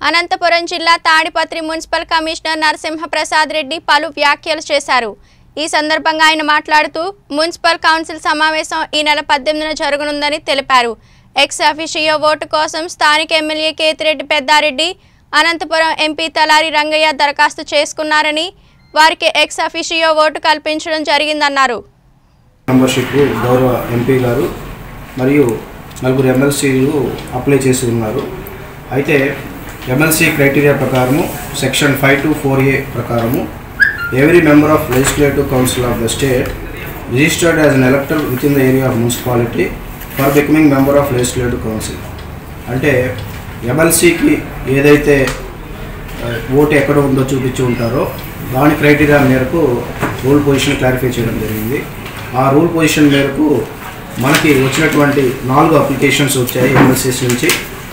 అనంతపురం జిల్లా Tadipatri municipal commissioner Narasimhaprasad Reddy పలు వ్యాఖ్యలు చేశారు ఈ సందర్భంగా ఆయన మాట్లాడుతూ మున్సిపల్ కౌన్సిల్ సమావేశం ఈ నెల పద్దెనిమిదిన జరగనుందని తెలిపారు ఎక్స్ అఫిషియో ఓటు కోసం స్థానిక ఎమ్మెల్యే కేతిరెడ్డి పెద్దారెడ్డి అనంతపురం ఎంపీ తలారి రంగయ్య దరఖాస్తు చేసుకున్నారని వారికి ఎక్స్ అఫిషియో ఓటు కల్పించడం జరిగిందన్నారు మెంబర్షిప్ గౌరవ ఎంపీ గారు మరియు నలుగురు ఎమ్మెల్సీలు అప్లై చేసి ఉన్నారు అయితే ఎమ్మెల్సీ క్రైటీరియా ప్రకారము section five two four A ప్రకారము every member of legislative council of the state registered as an elector within the area of municipality for becoming member of legislative council అంటే ఎమ్మెల్సీకి ఏదైతే ఆ, vote ఎక్కడ ఉందో చూపించి ఉంటారో దాని క్రైటీరియా మేరకు రూల్ పొజిషన్ క్లారిఫై చేయడం జరిగింది ఆ రూల్ పొజిషన్ మేరకు మనకి వచ్చినటువంటి నాలుగు అప్లికేషన్స్ వచ్చాయి ఎమ్మెల్సీస్ నుంచి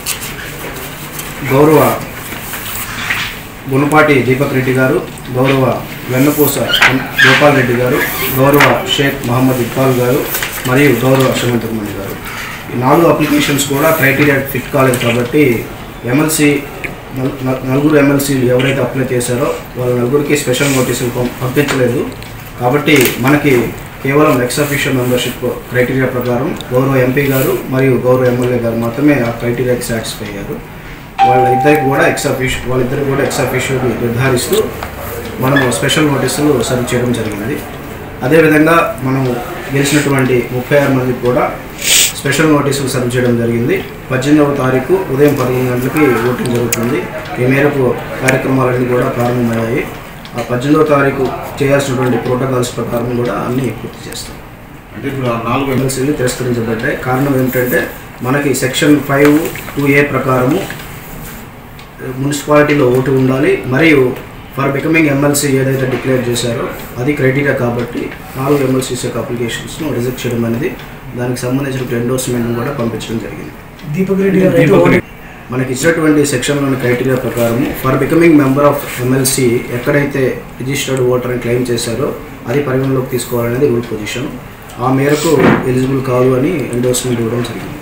గౌరవ గుణపాటి దీపక్ రెడ్డి గారు గౌరవ వెన్నపూస గోపాల్ రెడ్డి గారు గౌరవ షేక్ మహమ్మద్ ఇక్బాల్ గారు మరియు గౌరవ సుమంతకుమణి గారు ఈ నాలుగు అప్లికేషన్స్ కూడా క్రైటీరియా ఫిట్ కాలేదు కాబట్టి ఎమ్మెల్సీ నల్- నల్- నలుగురు ఎమ్మెల్సీలు ఎవరైతే అప్లై చేశారో వాళ్ళ నలుగురికి స్పెషల్ నోటీసులు పం- పంపించలేదు కాబట్టి మనకి కేవలం ఎక్స్ అఫీషియల్ మెంబర్షిప్ క్రైటీరియా ప్రకారం గౌరవ ఎంపీ గారు మరియు గౌరవ ఎమ్మెల్యే గారు మాత్రమే ఆ క్రైటీరియాకి సాటిస్ఫై అయ్యారు వాళ్ళ ఇద్దరికి కూడా ఎక్స్ అఫీషియల్ వాళ్ళిద్దరికి కూడా ఎక్స్ అఫీషియల్ నిర్ధారిస్తూ మనము స్పెషల్ నోటీసులు సర్వ్ చేయడం జరిగింది అదేవిధంగా మనం గెలిచినటువంటి ముప్పై ఆరు మందికి కూడా స్పెషల్ నోటీసులు సర్వ్ చేయడం జరిగింది పద్దెనిమిదవ తారీఖు ఉదయం పదకొండు గంటలకి ఓటింగ్ జరుగుతుంది ఈ మేరకు కార్యక్రమాలన్నీ కూడా ప్రారంభమయ్యాయి ఆ పద్దెనిమిదవ తారీఖు చేయాల్సినటువంటి ప్రోటోకాల్స్ ప్రకారం కూడా అన్నీ పూర్తి చేస్తాం అంటే ఇప్పుడు ఆ నాలుగు ఎమ్మెల్సీలు తిరస్కరించబడ్డాయి కారణం ఏమిటంటే మనకి సెక్షన్ ఫైవ్ టూ ఏ ప్రకారము మున్సిపాలిటీలో ఓటు ఉండాలి మరియు ఫర్ బికమింగ్ ఎమ్మెల్సీ ఏదైతే డిక్లేర్ చేశారో అది క్రైటీరియా కాబట్టి నాలుగు ఎమ్మెల్సీస్ యొక్క అప్లికేషన్స్ను రిజెక్ట్ చేయడం అనేది దానికి సంబంధించిన ఎండోర్స్మెంట్ కూడా పంపించడం జరిగింది దీపక్ రెడ్డి గారు అయితే దీపక్ ఓటు- రెడ్డి. మనకి ఇచ్చినటువంటి సెక్షన్లోని క్రైటీరియా ప్రకారం for becoming member of MLC ఎక్కడైతే రిజిస్టర్డ్ ఓటర్ అని క్లెయిమ్ చేశారో అది పరిగణలోకి తీసుకోవాలనేది రూల్ పొజిషన్ ఆ మేరకు ఎలిజిబుల్ కాదు అని ఎండోర్స్మెంట్ ఇవ్వడం జరిగింది